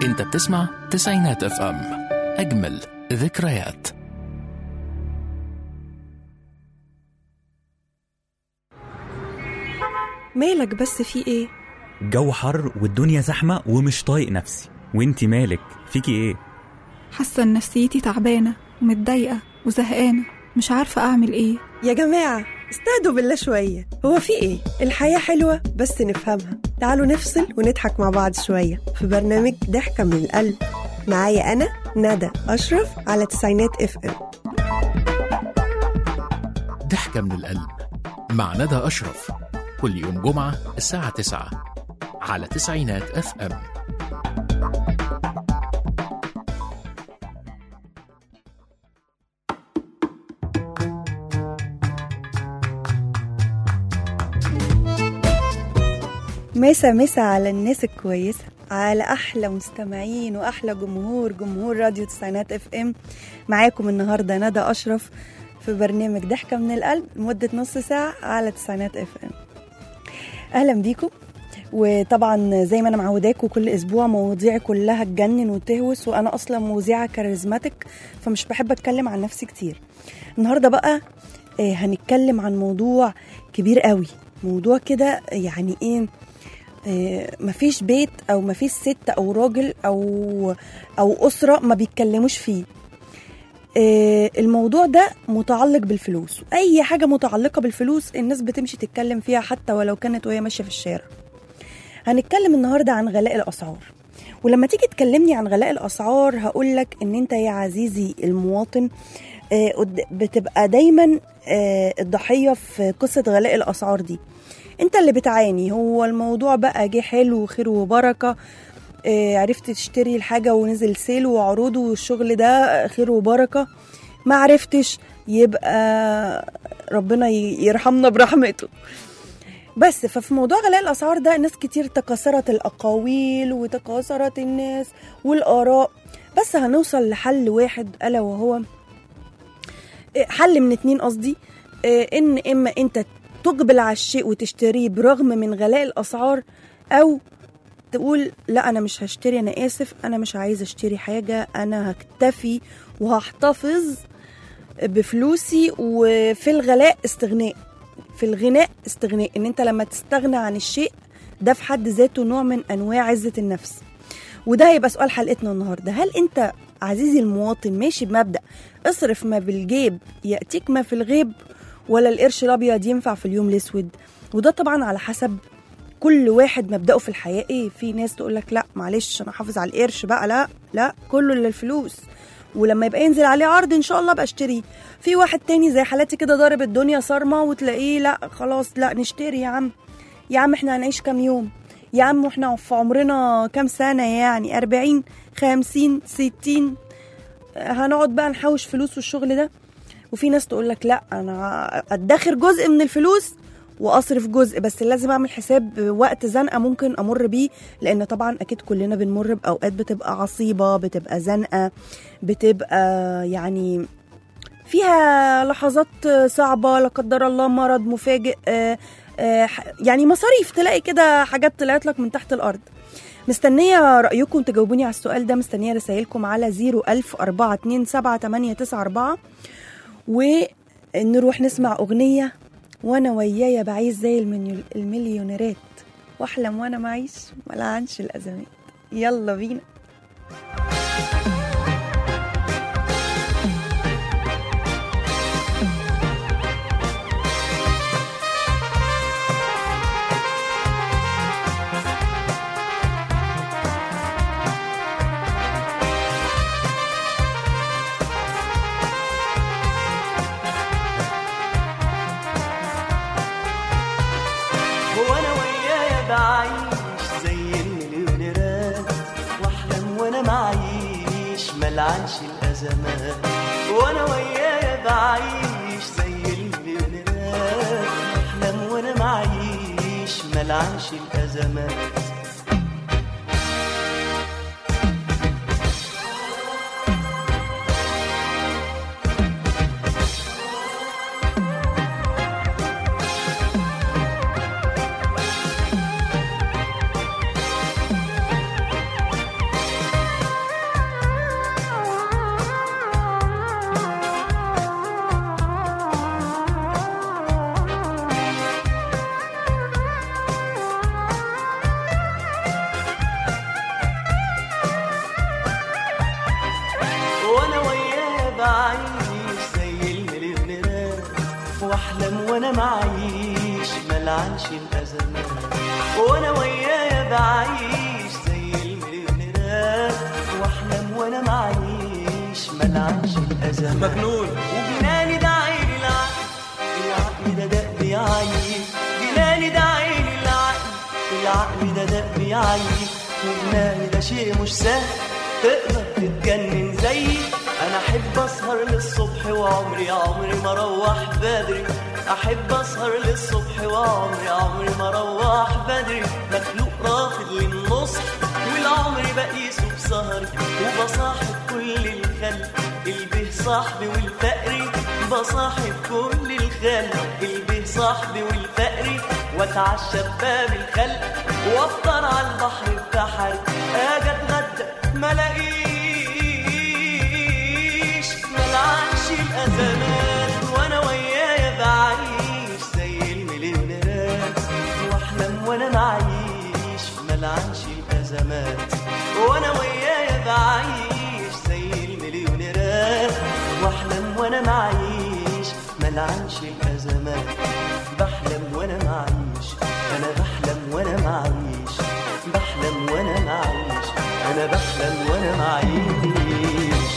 انت بتسمع تسعينات اف ام اجمل ذكريات مالك بس في ايه الجو حر والدنيا زحمة ومش طايق نفسي وانتي مالك فيكي ايه حاسه ان نفسيتي تعبانه ومتضايقه وزهقانه مش عارفه اعمل ايه يا جماعة استهدوا بالله شوية هو في ايه؟ الحياة حلوة بس نفهمها تعالوا نفصل ونضحك مع بعض شوية في برنامج ضحكة من القلب معايا أنا ندى أشرف على تسعينات اف ام ضحكة من القلب مع ندى أشرف كل يوم جمعة الساعة 9 على تسعينات اف ام مسا مسا على الناس الكويسة على أحلى مستمعين وأحلى جمهور جمهور راديو تسعينات اف ام معاكم النهاردة ندى أشرف في برنامج ضحكة من القلب لمدة نص ساعة على تسعينات اف ام أهلا بيكم وطبعا زي ما انا معوداكم كل اسبوع مواضيعي كلها تجنن وتهوس وانا اصلا مذيعه كاريزماتيك فمش بحب اتكلم عن نفسي كتير النهارده بقى آه، هنتكلم عن موضوع كبير قوي موضوع كده يعني ايه آه، مفيش بيت او مفيش ست او راجل او او اسره ما بيتكلموش فيه آه، الموضوع ده متعلق بالفلوس اي حاجه متعلقه بالفلوس الناس بتمشي تتكلم فيها حتى ولو كانت وهي ماشيه في الشارع هنتكلم النهارده عن غلاء الاسعار ولما تيجي تكلمني عن غلاء الاسعار هقول لك ان انت يا عزيزي المواطن آه، قد- بتبقى دايما آه، الضحيه في قصه غلاء الاسعار دي انت اللي بتعاني هو الموضوع بقى جه حلو وخير وبركه آه، عرفت تشتري الحاجه ونزل سيل وعروض والشغل ده خير وبركه ما عرفتش يبقى ربنا ي- يرحمنا برحمته بس ففي موضوع غلاء الاسعار ده ناس كتير تكاثرت الاقاويل وتكاثرت الناس والاراء بس هنوصل لحل واحد الا وهو إيه، حل من اتنين قصدي إيه، ان اما انت تقبل على الشيء وتشتريه برغم من غلاء الاسعار او تقول لا انا مش هشتري انا اسف انا مش عايزه اشتري حاجه انا هكتفي وهحتفظ بفلوسي وفي الغلاء استغناء في الغناء استغناء ان انت لما تستغنى عن الشيء ده في حد ذاته نوع من انواع عزه النفس وده هيبقى سؤال حلقتنا النهارده هل انت عزيزي المواطن ماشي بمبدا اصرف ما بالجيب ياتيك ما في الغيب ولا القرش الابيض ينفع في اليوم الاسود وده طبعا على حسب كل واحد مبدأه في الحياة ايه في ناس تقول لك لا معلش انا حافظ على القرش بقى لا لا كله للفلوس ولما يبقى ينزل عليه عرض ان شاء الله بقى اشتريه في واحد تاني زي حالاتي كده ضارب الدنيا صارمة وتلاقيه لا خلاص لا نشتري يا عم يا عم احنا هنعيش كام يوم يا عم واحنا في عمرنا كام سنة يعني أربعين خمسين ستين هنقعد بقى نحوش فلوس والشغل ده وفي ناس تقول لك لا انا ادخر جزء من الفلوس واصرف جزء بس لازم اعمل حساب وقت زنقه ممكن امر بيه لان طبعا اكيد كلنا بنمر باوقات بتبقى عصيبه بتبقى زنقه بتبقى يعني فيها لحظات صعبه لا قدر الله مرض مفاجئ آه، آه، ح- يعني مصاريف تلاقي كده حاجات طلعت لك من تحت الارض مستنية رأيكم تجاوبوني على السؤال ده مستنية رسائلكم على 01000 427 ونروح نسمع أغنية وأنا ويايا بعيش زي المنيو- المليونيرات وأحلم وأنا معيش ملعنش الأزمات يلا بينا وانا ويايا بعيش زي المليونيرات واحلم وانا معيش ملعنش الازمات وانا ويايا بعيش زي المليونيرات واحلم وانا معيش ملعنش الازمات وانا معيش ملعنش الازمات وانا ويايا بعيش زي المليونيرات واحلم وانا معيش ملعنش الازمات مجنون وجناني ده عين العقل العقل ده دق بيعيي جناني ده عين العقل العقل ده دق بيعيي وجناني ده شيء مش سهل تقدر تتجنن زيي انا احب اسهر للصبح وعمري عمري ما اروح بدري احب اسهر للصبح وعمري عمري ما اروح بدري مخلوق رافض للنص والعمر بقيسه بسهري وبصاحب كل الخلق البه صاحبي والفقري بصاحب كل الخلق البه صاحبي والفقري واتعشى بباب الخلق وافطر على البحر بتاعي اجي اتغدى ما الاقيش ملعنش الازمات وانا ويايا بعيش زي المليونيرات واحلم وانا معيش ملعنش الازمات وانا ويايا بعيش زي المليونيرات واحلم وانا معيش ملعنش الازمات بحلم وانا معيش انا بحلم وانا معيش بحلم وانا معيش انا بحلم وانا معيش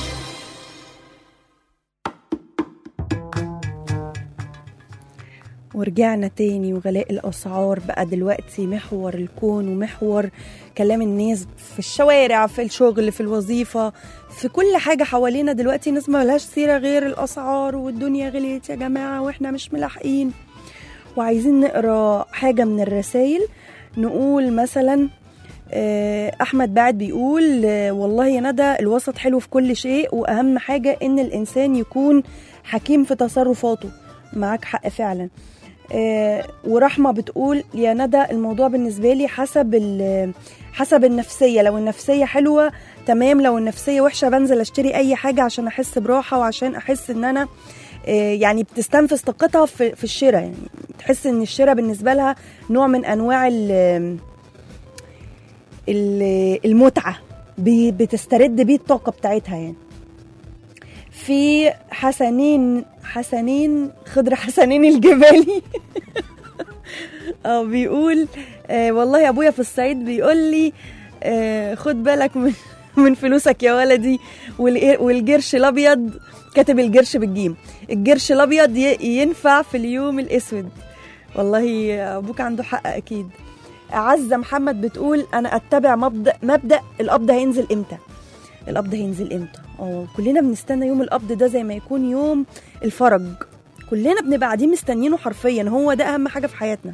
ورجعنا تاني وغلاء الأسعار بقى دلوقتي محور الكون ومحور كلام الناس في الشوارع في الشغل في الوظيفة في كل حاجة حوالينا دلوقتي الناس ما لهاش سيرة غير الأسعار والدنيا غليت يا جماعة وإحنا مش ملاحقين وعايزين نقرا حاجة من الرسايل نقول مثلا آه، أحمد بعد بيقول آه، والله يا ندى الوسط حلو في كل شيء وأهم حاجة إن الإنسان يكون حكيم في تصرفاته معاك حق فعلا آه، ورحمة بتقول يا ندى الموضوع بالنسبة لي حسب ال- حسب النفسية لو النفسية حلوة تمام لو النفسية وحشة بنزل اشتري أي حاجة عشان أحس براحة وعشان أحس إن أنا آه، يعني بتستنفذ طاقتها في, في الشراء يعني تحس إن الشراء بالنسبة لها نوع من أنواع ال- ال- المتعة بي- بتسترد بيه الطاقة بتاعتها يعني في حسنين حسنين خضر حسنين الجبالي اه بيقول آه والله يا ابويا في الصعيد بيقول لي آه خد بالك من من فلوسك يا ولدي والإيه- والجرش الابيض كاتب الجرش بالجيم الجرش الابيض ي- ينفع في اليوم الاسود والله ابوك عنده حق اكيد عزه محمد بتقول انا اتبع مبدا مبدا القبض هينزل امتى القبض هينزل امتى اه كلنا بنستنى يوم القبض ده زي ما يكون يوم الفرج كلنا بنبقى قاعدين مستنيينه حرفيا هو ده اهم حاجه في حياتنا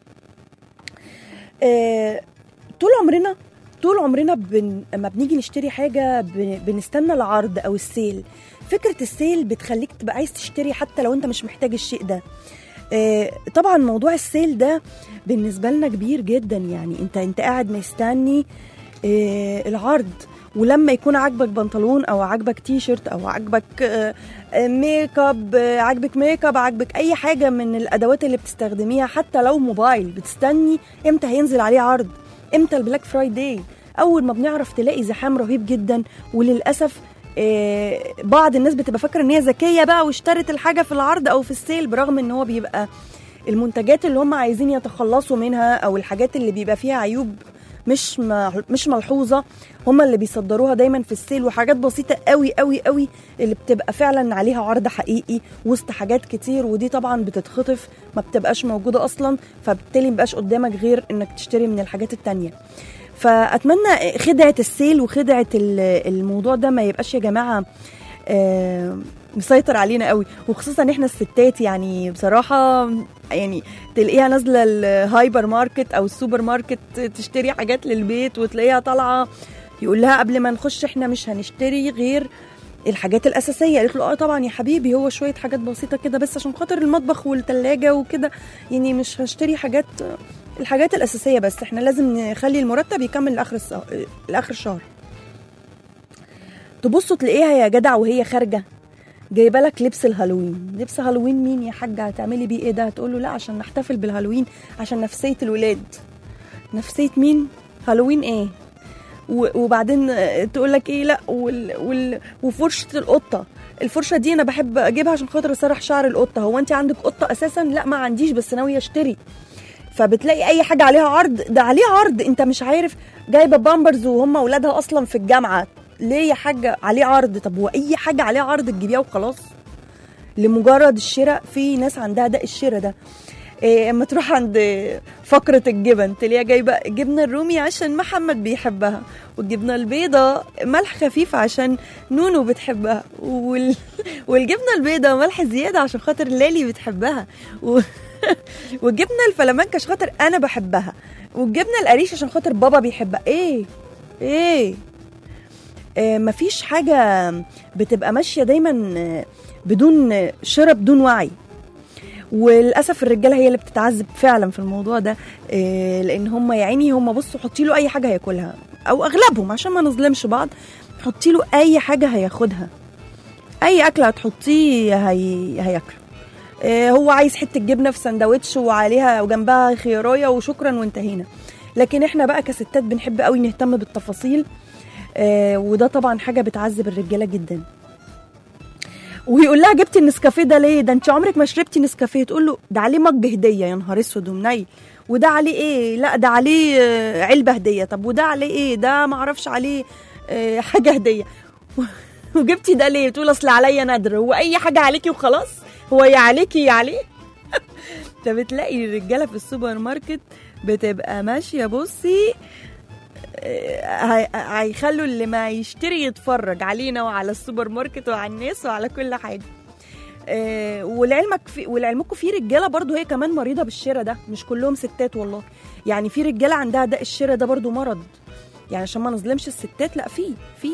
آه طول عمرنا طول عمرنا بن... لما بنيجي نشتري حاجه بن... بنستنى العرض او السيل فكره السيل بتخليك تبقى عايز تشتري حتى لو انت مش محتاج الشيء ده آه، طبعا موضوع السيل ده بالنسبه لنا كبير جدا يعني انت انت قاعد مستني آه، العرض ولما يكون عاجبك بنطلون او عاجبك تي شيرت او عاجبك آه، آه، ميك اب آه، عاجبك ميك اب عاجبك اي حاجه من الادوات اللي بتستخدميها حتى لو موبايل بتستني امتى هينزل عليه عرض امتى البلاك فرايداي اول ما بنعرف تلاقي زحام رهيب جدا وللاسف آه، بعض الناس بتبقى فاكره ان هي ذكيه بقى واشترت الحاجه في العرض او في السيل برغم ان هو بيبقى المنتجات اللي هم عايزين يتخلصوا منها او الحاجات اللي بيبقى فيها عيوب مش مع- مش ملحوظه هم اللي بيصدروها دايما في السيل وحاجات بسيطه قوي قوي قوي اللي بتبقى فعلا عليها عرض حقيقي وسط حاجات كتير ودي طبعا بتتخطف ما بتبقاش موجوده اصلا فبالتالي مبقاش قدامك غير انك تشتري من الحاجات التانية فاتمنى خدعه السيل وخدعه ال- الموضوع ده ما يبقاش يا جماعه آه، مسيطر علينا قوي وخصوصا احنا الستات يعني بصراحه يعني تلاقيها نازله الهايبر ماركت او السوبر ماركت تشتري حاجات للبيت وتلاقيها طالعه يقول لها قبل ما نخش احنا مش هنشتري غير الحاجات الاساسيه قالت له اه طبعا يا حبيبي هو شويه حاجات بسيطه كده بس عشان خاطر المطبخ والثلاجه وكده يعني مش هشتري حاجات الحاجات الاساسيه بس احنا لازم نخلي المرتب يكمل لاخر السه- لاخر الشهر تبصوا تلاقيها يا جدع وهي خارجه جايبه لك لبس الهالوين لبس هالوين مين يا حاجه هتعملي بيه ايه ده هتقول له لا عشان نحتفل بالهالوين عشان نفسيه الولاد نفسيه مين هالوين ايه و- وبعدين تقول لك ايه لا وال... وال... وفرشه القطه الفرشه دي انا بحب اجيبها عشان خاطر اسرح شعر القطه هو انت عندك قطه اساسا لا ما عنديش بس ناويه اشتري فبتلاقي اي حاجه عليها عرض ده عليه عرض انت مش عارف جايبه بامبرز وهم اولادها اصلا في الجامعه ليه يا حاجه عليه عرض طب هو اي حاجه عليها عرض تجيبيها وخلاص لمجرد الشراء في ناس عندها ده الشراء ده إيه، اما تروح عند فقرة الجبن تلاقيها جايبة جبنة الرومي عشان محمد بيحبها والجبنة البيضة ملح خفيف عشان نونو بتحبها وال... والجبنة البيضة ملح زيادة عشان خاطر لالي بتحبها و... والجبنة الفلامنك عشان خاطر أنا بحبها والجبنة القريش عشان خاطر بابا بيحبها إيه إيه آه، مفيش حاجة بتبقى ماشية دايما آه، بدون آه، شراء بدون وعي وللاسف الرجاله هي اللي بتتعذب فعلا في الموضوع ده آه، لان هم يا عيني هم بصوا حطي له اي حاجه هياكلها او اغلبهم عشان ما نظلمش بعض حطي له اي حاجه هياخدها اي اكل هتحطيه هي... هياكله آه، هو عايز حته جبنه في سندوتش وعليها وجنبها خياريه وشكرا وانتهينا لكن احنا بقى كستات بنحب قوي نهتم بالتفاصيل آه، وده طبعا حاجه بتعذب الرجاله جدا ويقول لها جبتي النسكافيه ده ليه ده انت عمرك ما شربتي نسكافيه تقول له ده عليه مج هديه يا نهار اسود ومنيل وده عليه ايه لا ده عليه آه، علبه هديه طب وده عليه ايه ده ما اعرفش عليه آه، حاجه هديه وجبتي ده ليه تقول اصل عليا ندر هو اي حاجه عليكي وخلاص هو يا عليكي يا عليه فبتلاقي الرجاله في السوبر ماركت بتبقى ماشيه بصي هي- هيخلوا اللي ما يشتري يتفرج علينا وعلى السوبر ماركت وعلى الناس وعلى كل حاجه آه، ولعلمك في ولعلمكم في رجاله برضو هي كمان مريضه بالشراء ده مش كلهم ستات والله يعني في رجاله عندها ده الشراء ده برضو مرض يعني عشان ما نظلمش الستات لا في في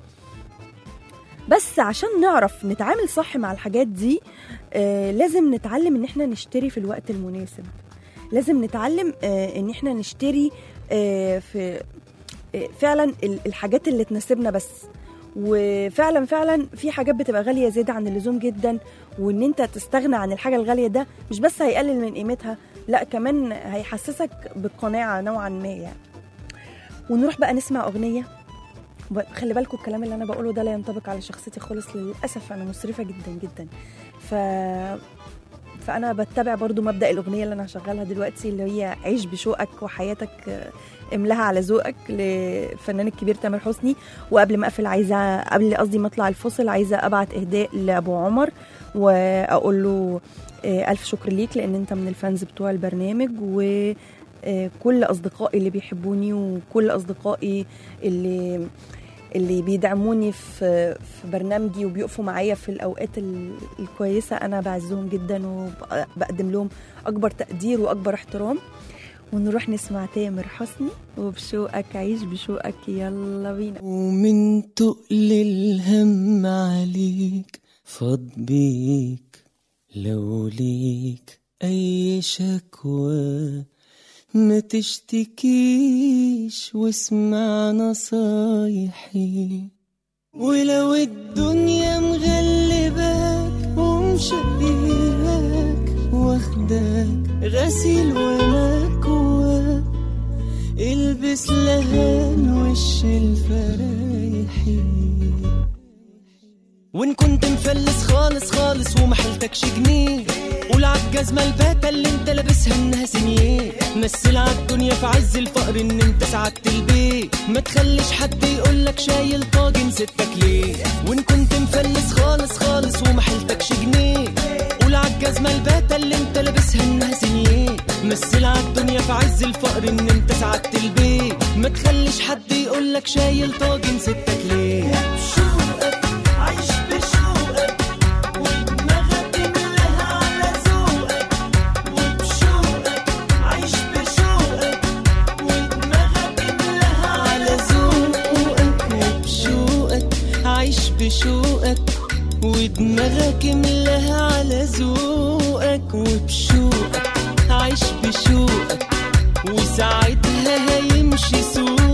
بس عشان نعرف نتعامل صح مع الحاجات دي آه لازم نتعلم ان احنا نشتري في الوقت المناسب لازم نتعلم آه ان احنا نشتري آه في آه فعلا ال- الحاجات اللي تناسبنا بس وفعلا فعلا في حاجات بتبقى غاليه زياده عن اللزوم جدا وان انت تستغنى عن الحاجه الغاليه ده مش بس هيقلل من قيمتها لا كمان هيحسسك بالقناعه نوعا ما يعني ونروح بقى نسمع اغنيه خلي بالكم الكلام اللي انا بقوله ده لا ينطبق على شخصيتي خالص للاسف انا مسرفه جدا جدا ف فانا بتبع برضو مبدا الاغنيه اللي انا هشغلها دلوقتي اللي هي عيش بشوقك وحياتك آه، املاها على ذوقك للفنان الكبير تامر حسني وقبل ما اقفل عايزه قبل قصدي ما اطلع الفصل عايزه ابعت اهداء لابو عمر واقول له آه، الف شكر ليك لان انت من الفانز بتوع البرنامج و آه، كل اصدقائي اللي بيحبوني وكل اصدقائي اللي اللي بيدعموني في في برنامجي وبيقفوا معايا في الاوقات ال- الكويسه انا بعزهم جدا وبقدم لهم اكبر تقدير واكبر احترام ونروح نسمع تامر حسني وبشوقك عيش بشوقك يلا بينا ومن تقل الهم عليك فاض بيك لو ليك أي شكوى ما تشتكيش واسمع نصايحي ولو الدنيا مغلباك ومشقياك واخداك غسيل ومكواك البس لهان وش الفرايحي وان كنت مفلس خالص خالص ومحلتكش جنيه قول عالجزمة الباتة اللي انت لابسها انها سنيه مثل عالدنيا في عز الفقر ان انت سعدت البيت ما تخليش حد يقولك شايل طاجن ستك ليه وان كنت مفلس خالص خالص ومحلتكش جنيه قول عالجزمة الباتة اللي انت لابسها انها سنيه مثل عالدنيا في عز الفقر ان انت سعدت البيت ما تخليش حد يقولك شايل طاجن ستك ليه بشوقك عيش بشوقك ودماغك املاها على ذوقك وبشوقك عيش بشوقك ودماغك املاها على ذوقك وبشوقك عيش بشوقك ودماغك املاها على ذوقك وبشوقك عيش بشوقك وساعتها هيمشي سوقك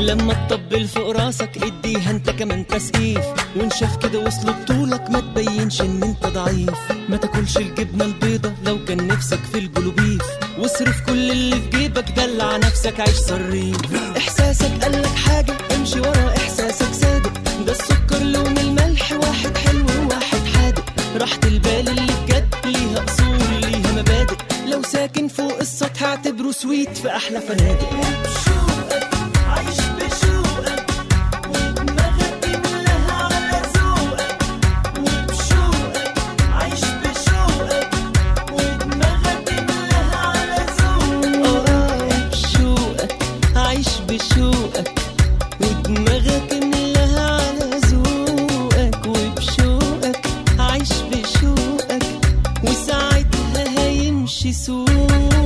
لما تطبل فوق راسك اديها انت كمان تسقيف وان شاف كده وصل بطولك ما تبينش ان انت ضعيف ما تاكلش الجبنه البيضه لو كان نفسك في الجلوبيف واصرف كل اللي في جيبك دلع نفسك عيش صريف احساسك قالك حاجه امشي ورا احساسك صادق ده السكر لون الملح واحد حلو وواحد حادق راحة البال اللي بجد ليها اصول ليها مبادئ لو ساكن فوق السطح اعتبره سويت في احلى فنادق عايش بشوقك ودماغك كلها على ذوقك وبشوقك عايش بشوقك ودماغك كلها على ذوقك اه بشوقك عايش بشوقك ودماغك ملاها على ذوقك وبشوقك عايش بشوقك وساعتها هيمشي سوقك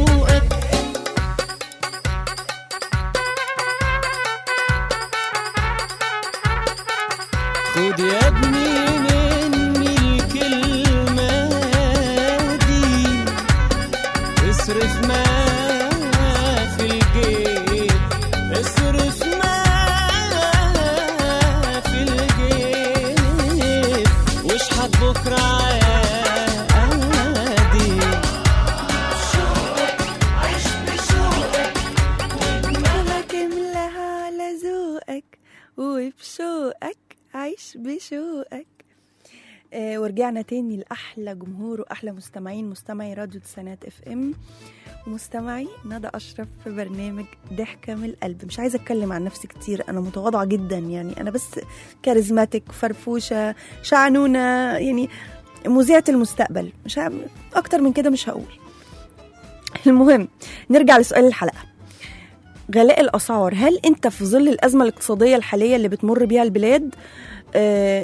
خد يا ابني مني الكلمة دي اصرف ما في الجيب اصرف ما في الجيب واشحت بكرة عادي دماغك املاها على ذوقك وبشوقك عيش بشوقك آه ورجعنا تاني لأحلى جمهور وأحلى مستمعين مستمعي راديو تسعينات اف ام ومستمعي ندى أشرف في برنامج ضحكة من القلب مش عايزة أتكلم عن نفسي كتير أنا متواضعة جدا يعني أنا بس كاريزماتيك فرفوشة شعنونة يعني مذيعة المستقبل مش ه- أكتر من كده مش هقول المهم نرجع لسؤال الحلقة غلاء الأسعار هل أنت في ظل الأزمة الاقتصادية الحالية اللي بتمر بيها البلاد آه،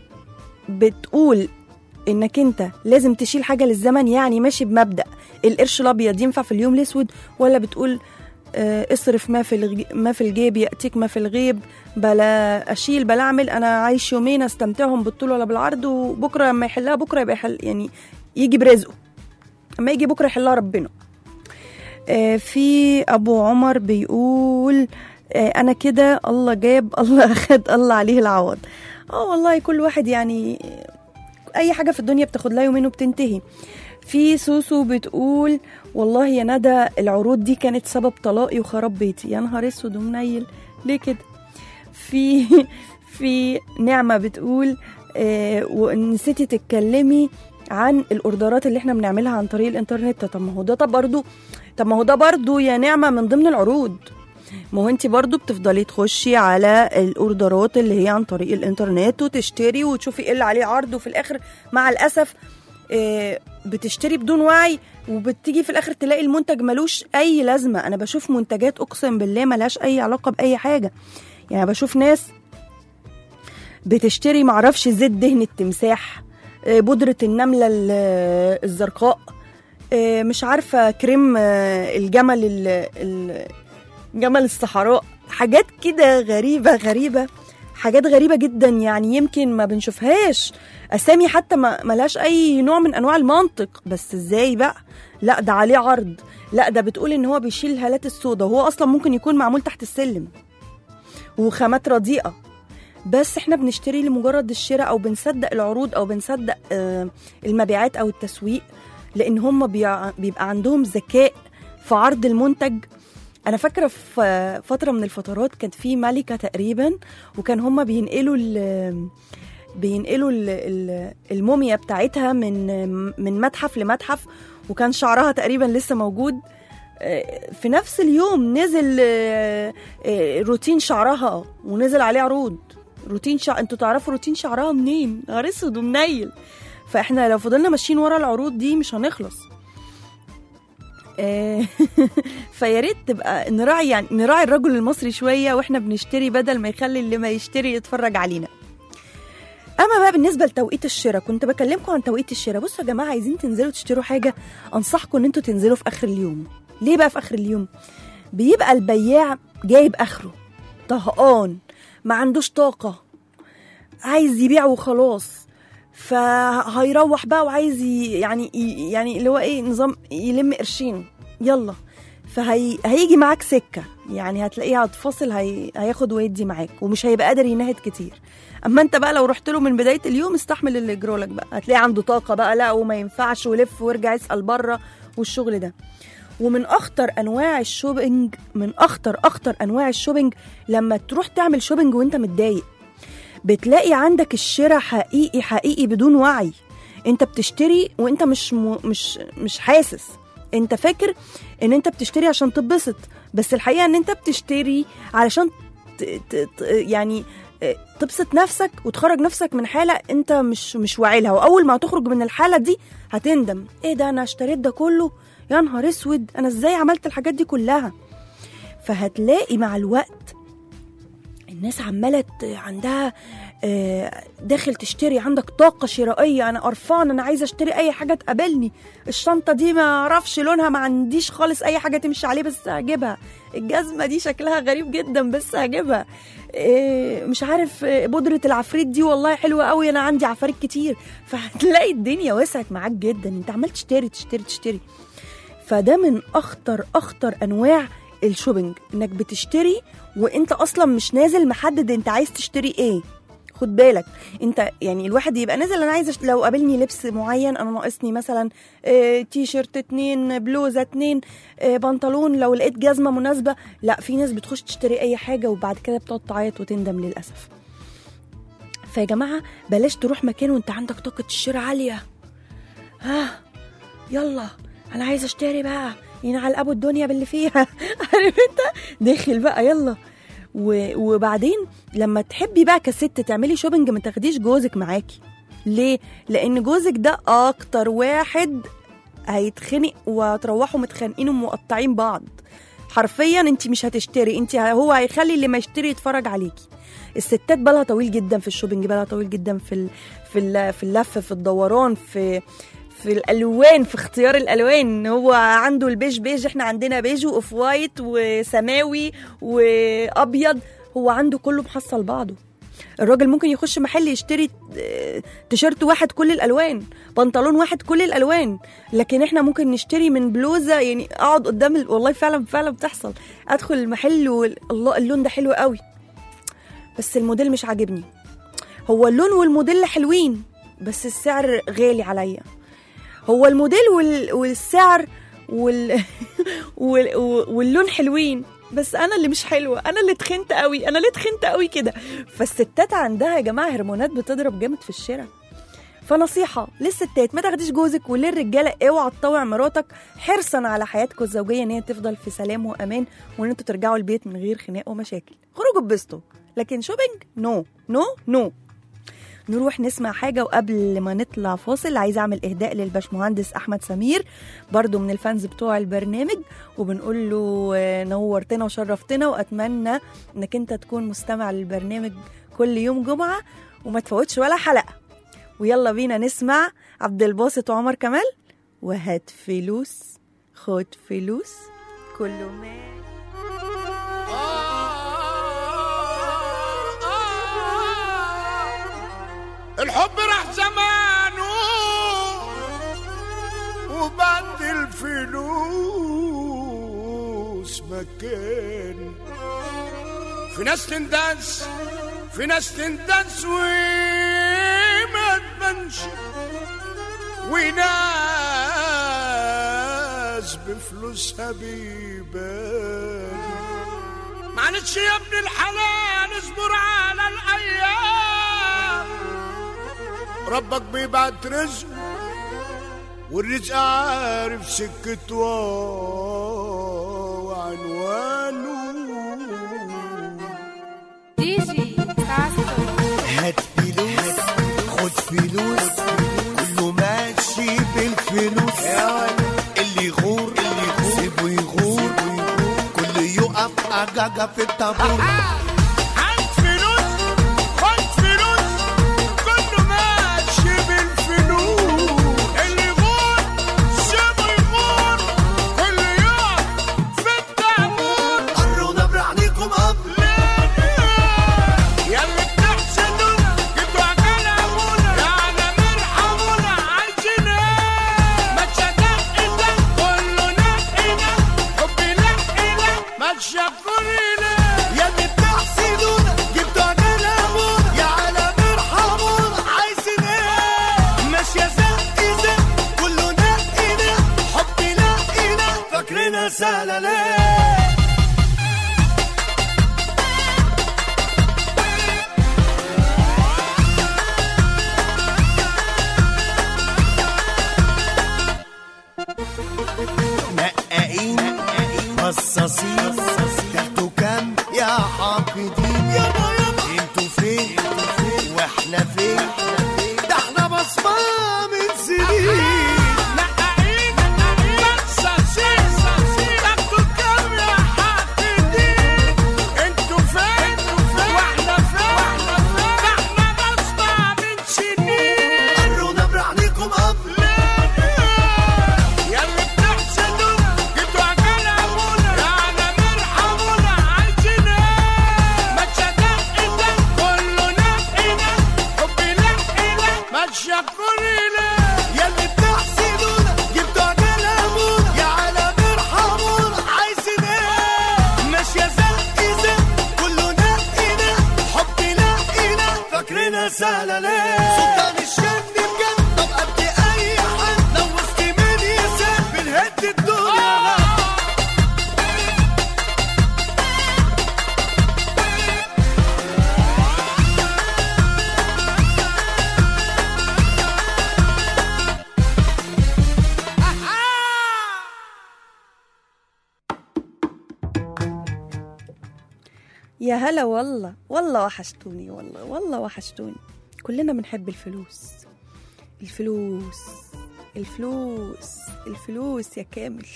بتقول انك انت لازم تشيل حاجه للزمن يعني ماشي بمبدا القرش الابيض ينفع في اليوم الاسود ولا بتقول آه، اصرف ما في الغ- ما في الجيب ياتيك ما في الغيب بلا اشيل بلا اعمل انا عايش يومين استمتعهم بالطول ولا بالعرض وبكره لما يحلها بكره يبقى يحل يعني يجي برزقه اما يجي بكره يحلها ربنا آه، في ابو عمر بيقول آه، انا كده الله جاب الله اخد الله عليه العوض اه والله كل واحد يعني اي حاجه في الدنيا بتاخد لها يومين وبتنتهي في سوسو بتقول والله يا ندى العروض دي كانت سبب طلاقي وخراب بيتي يا نهار اسود ومنيل ليه كده في في نعمه بتقول آه ونسيتي تتكلمي عن الاوردرات اللي احنا بنعملها عن طريق الانترنت طب ما هو ده طب برضو طب ما هو ده برضو يا نعمه من ضمن العروض ما هو انت برضو بتفضلي تخشي على الاوردرات اللي هي عن طريق الانترنت وتشتري وتشوفي ايه اللي عليه عرض وفي الاخر مع الاسف آه، بتشتري بدون وعي وبتيجي في الاخر تلاقي المنتج ملوش اي لازمه انا بشوف منتجات اقسم بالله ملهاش اي علاقه باي حاجه يعني بشوف ناس بتشتري معرفش زيت دهن التمساح آه، بودرة النملة ال- الزرقاء آه، مش عارفة كريم آه، الجمل ال- ال- جمل الصحراء حاجات كده غريبة غريبة حاجات غريبة جدا يعني يمكن ما بنشوفهاش أسامي حتى ما ملهاش أي نوع من أنواع المنطق بس إزاي بقى لا ده عليه عرض لا ده بتقول إن هو بيشيل الهالات السوداء وهو أصلا ممكن يكون معمول تحت السلم وخامات رديئة بس احنا بنشتري لمجرد الشراء او بنصدق العروض او بنصدق آه، المبيعات او التسويق لان هم بيع- بيبقى عندهم ذكاء في عرض المنتج انا فاكره في فتره من الفترات كانت في ملكه تقريبا وكان هم بينقلوا ال بينقلوا ال- ال- الموميا بتاعتها من من متحف لمتحف وكان شعرها تقريبا لسه موجود آه، في نفس اليوم نزل آه، آه، روتين شعرها ونزل عليه عروض روتين شعر انتوا تعرفوا روتين شعرها منين نهار اسود ومنيل فاحنا لو فضلنا ماشيين ورا العروض دي مش هنخلص آه، فيا ريت تبقى نراعي يعني نراعي الرجل المصري شويه واحنا بنشتري بدل ما يخلي اللي ما يشتري يتفرج علينا اما بقى بالنسبه لتوقيت الشراء كنت بكلمكم عن توقيت الشراء بصوا يا جماعه عايزين تنزلوا تشتروا حاجه انصحكم ان انتوا تنزلوا في اخر اليوم ليه بقى في اخر اليوم بيبقى البياع جايب اخره طهقان ما عندوش طاقه عايز يبيع وخلاص فهيروح بقى وعايز ي- يعني ي- يعني اللي هو ايه نظام يلم قرشين يلا فهي هيجي معاك سكه يعني هتلاقيه هتفاصل هي... هياخد ويدي معاك ومش هيبقى قادر ينهد كتير اما انت بقى لو رحت له من بدايه اليوم استحمل اللي يجرولك بقى هتلاقيه عنده طاقه بقى لا وما ينفعش ولف وارجع اسال بره والشغل ده ومن اخطر انواع الشوبينج من اخطر اخطر انواع الشوبينج لما تروح تعمل شوبينج وانت متضايق بتلاقي عندك الشراء حقيقي حقيقي بدون وعي انت بتشتري وانت مش م... مش مش حاسس انت فاكر ان انت بتشتري عشان تتبسط بس الحقيقه ان انت بتشتري علشان ت... ت... ت... يعني اه، تبسط نفسك وتخرج نفسك من حاله انت مش مش واعي لها واول ما هتخرج من الحاله دي هتندم ايه ده انا اشتريت ده كله يا نهار اسود انا ازاي عملت الحاجات دي كلها فهتلاقي مع الوقت الناس عماله ت- عندها آه، داخل تشتري عندك طاقة شرائية أنا قرفان أنا عايزة أشتري أي حاجة تقابلني الشنطة دي ما أعرفش لونها ما عنديش خالص أي حاجة تمشي عليه بس هجيبها الجزمة دي شكلها غريب جدا بس هجيبها آه، مش عارف آه، بودرة العفريت دي والله حلوة قوي أنا عندي عفاريت كتير فهتلاقي الدنيا وسعت معاك جدا أنت عمال تشتري تشتري تشتري فده من اخطر اخطر انواع الشوبينج انك بتشتري وانت اصلا مش نازل محدد انت عايز تشتري ايه خد بالك انت يعني الواحد يبقى نازل انا عايز أشت... لو قابلني لبس معين انا ناقصني مثلا اه تي شيرت اتنين بلوزه اتنين اه بنطلون لو لقيت جزمه مناسبه لا في ناس بتخش تشتري اي حاجه وبعد كده بتقعد تعيط وتندم للاسف فيا جماعه بلاش تروح مكان وانت عندك طاقه الشراء عاليه ها يلا انا عايزه اشتري بقى ينعل ابو الدنيا باللي فيها عارف انت داخل بقى يلا و... وبعدين لما تحبي بقى كست تعملي شوبينج ما تاخديش جوزك معاكي ليه لان جوزك ده اكتر واحد هيتخنق وهتروحوا متخانقين ومقطعين بعض حرفيا انت مش هتشتري انت هو هيخلي اللي ما يشتري يتفرج عليكي الستات بالها طويل جدا في الشوبينج بالها طويل جدا في ال... في ال... في اللف في الدوران في في الالوان في اختيار الالوان هو عنده البيج بيج احنا عندنا بيج واوف وايت وسماوي وابيض هو عنده كله محصل بعضه الراجل ممكن يخش محل يشتري اه، تيشيرت واحد كل الالوان بنطلون واحد كل الالوان لكن احنا ممكن نشتري من بلوزه يعني اقعد قدام ال... والله فعلا فعلا بتحصل ادخل المحل والله اللون ده حلو قوي بس الموديل مش عاجبني هو اللون والموديل حلوين بس السعر غالي عليا هو الموديل وال... والسعر وال... وال... واللون حلوين بس انا اللي مش حلوه انا اللي تخنت قوي انا اللي تخنت قوي كده فالستات عندها يا جماعه هرمونات بتضرب جامد في الشارع فنصيحه للستات ما تاخديش جوزك وللرجاله اوعى تطوع مراتك حرصا على حياتكم الزوجيه ان هي تفضل في سلام وامان وان انتوا ترجعوا البيت من غير خناق ومشاكل خرجوا اتبسطوا لكن شوبينج نو نو نو نروح نسمع حاجة وقبل ما نطلع فاصل عايزة أعمل إهداء للباشمهندس أحمد سمير برضو من الفانز بتوع البرنامج وبنقول له آه، نورتنا وشرفتنا وأتمنى إنك أنت تكون مستمع للبرنامج كل يوم جمعة وما تفوتش ولا حلقة ويلا بينا نسمع عبد الباسط وعمر كمال وهات فلوس خد فلوس كله مال الحب راح زمانه وبعد الفلوس مكان في ناس تندس في ناس تندس وما تبانش وناس بفلوسها بيبان معلش يا ابن الحلال اصبر على الايام ربك بيبعت رزق والرزق عارف سكته وعنوانه هات فلوس خد فلوس كله ماشي بالفلوس اللي يغور اللي يغور سيبه يغور كله يقف أجاجة في الطابور هات فلوس خد فلوس كله ماشي بالفلوس اللي يغور سيبه يغور كله يقف في الطابور قرونا برعنيكم أب يا اللي بتحسدونا جبتوا عجالة أبونا يا عالم ارحمونا عايزين ايه ما تصدق إلا كله نقينا حبي لا تشكري ليه يا اللي بتحسدونا جبتوا عجل ابونا يا عالم ارحمونا عايزين ايه ماشية زق زق كله نقي نق حبي لقينا فاكرينها سهلة ليه نقاقين قصاصين تاخدوا كام يا حاقدين يابا يابا انتوا فين واحنا فين ده احنا بصمة من سنين نقعين بصاصين تاخدوا كام يا حاقدين انتوا فين واحنا فين ده احنا بصمة من سنين قرونا برعنيكم قبل يا اللي بتحسدونا جبتوا عجل ابونا يا عالم ارحمونا عايزين ايه ما تصدق ده كله نقينا حبي لقينا ما تشكري ليه يا اللي بتحسدونا جبتوا عجل ابونا يا عالم ارحمونا عايزين ايه ماشية زق زق كله نقي نق حبي لقينا فاكرينها سهلة ليه سلطان الشن بجد طب قد اي حد لو وسط مين يسد بنهد الدنيا يا هلا والله والله وحشتوني والله والله وحشتوني كلنا بنحب الفلوس الفلوس الفلوس الفلوس يا كامل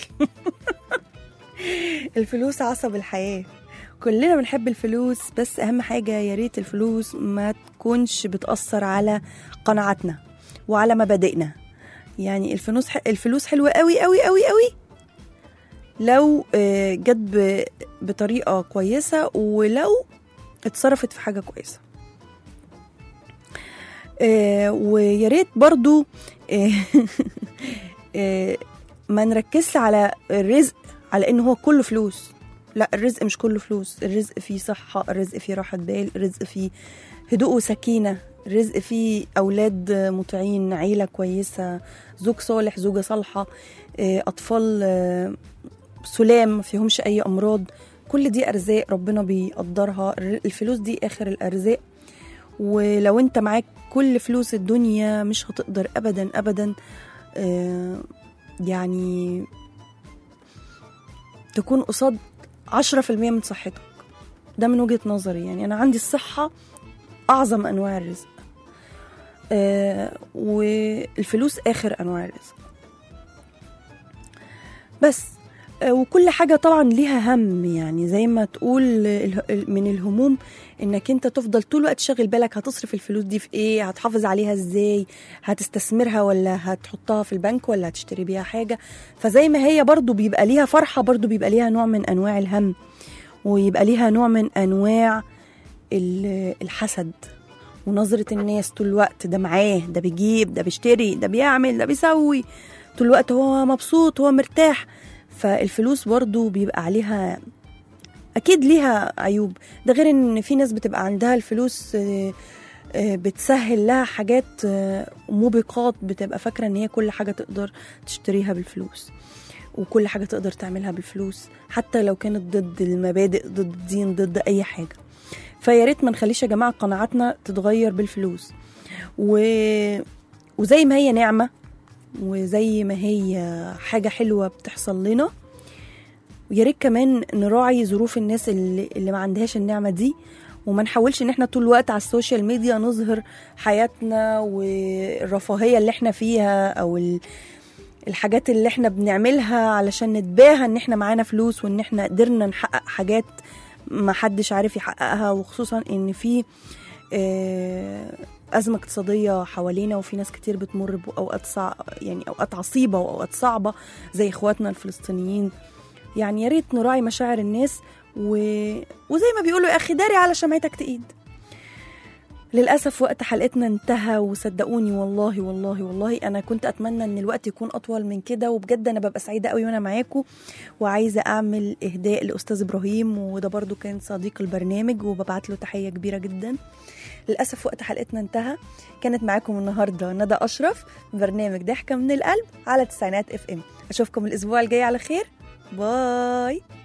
الفلوس عصب الحياة كلنا بنحب الفلوس بس أهم حاجة يا ريت الفلوس ما تكونش بتأثر على قناعاتنا وعلى مبادئنا يعني الفلوس الفلوس حلوة قوي قوي قوي قوي لو آه، جت ب- بطريقة كويسة ولو اتصرفت في حاجة كويسة آه، ويا ريت برضو آه، آه، ما نركزش على الرزق على ان هو كله فلوس لا الرزق مش كله فلوس الرزق فيه صحة الرزق فيه راحة بال الرزق فيه هدوء وسكينة الرزق فيه أولاد مطيعين عيلة كويسة زوج صالح زوجة صالحة آه، أطفال آه، سلام ما فيهمش أي أمراض كل دي أرزاق ربنا بيقدرها الر- الفلوس دي آخر الأرزاق ولو أنت معاك كل فلوس الدنيا مش هتقدر أبدا أبدا آه، يعني تكون قصاد عشرة في المية من صحتك ده من وجهة نظري يعني أنا عندي الصحة أعظم أنواع الرزق آه والفلوس آخر أنواع الرزق بس آه وكل حاجة طبعا ليها هم يعني زي ما تقول اله- من الهموم انك انت تفضل طول الوقت شاغل بالك هتصرف الفلوس دي في ايه هتحافظ عليها ازاي هتستثمرها ولا هتحطها في البنك ولا هتشتري بيها حاجة فزي ما هي برضو بيبقى ليها فرحة برضو بيبقى ليها نوع من انواع الهم ويبقى ليها نوع من انواع ال- الحسد ونظرة الناس طول الوقت ده معاه ده بيجيب ده بيشتري ده بيعمل ده بيسوي طول الوقت هو مبسوط هو مرتاح فالفلوس برضو بيبقى عليها اكيد ليها عيوب ده غير ان في ناس بتبقى عندها الفلوس آه، آه، بتسهل لها حاجات آه، موبقات بتبقى فاكره ان هي كل حاجه تقدر تشتريها بالفلوس وكل حاجه تقدر تعملها بالفلوس حتى لو كانت ضد المبادئ ضد الدين ضد اي حاجه فيا ريت ما نخليش يا جماعه قناعاتنا تتغير بالفلوس و... وزي ما هي نعمه وزي ما هي حاجه حلوه بتحصل لنا ويا ريت كمان نراعي ظروف الناس اللي, اللي ما عندهاش النعمه دي وما نحاولش ان احنا طول الوقت على السوشيال ميديا نظهر حياتنا والرفاهيه اللي احنا فيها او ال- الحاجات اللي احنا بنعملها علشان نتباهى ان احنا معانا فلوس وان احنا قدرنا نحقق حاجات ما حدش عارف يحققها وخصوصا ان في آه، أزمة اقتصادية حوالينا وفي ناس كتير بتمر بأوقات صع... يعني أوقات عصيبة وأوقات صعبة زي إخواتنا الفلسطينيين يعني يا ريت نراعي مشاعر الناس و... وزي ما بيقولوا يا أخي داري على شمعتك تقيد للأسف وقت حلقتنا انتهى وصدقوني والله والله والله أنا كنت أتمنى إن الوقت يكون أطول من كده وبجد أنا ببقى سعيدة قوي وأنا معاكم وعايزة أعمل إهداء لأستاذ إبراهيم وده برضو كان صديق البرنامج وببعت له تحية كبيرة جدا للأسف وقت حلقتنا انتهى كانت معاكم النهاردة ندى أشرف برنامج ضحكة من القلب على تسعينات اف ام أشوفكم الأسبوع الجاي على خير باي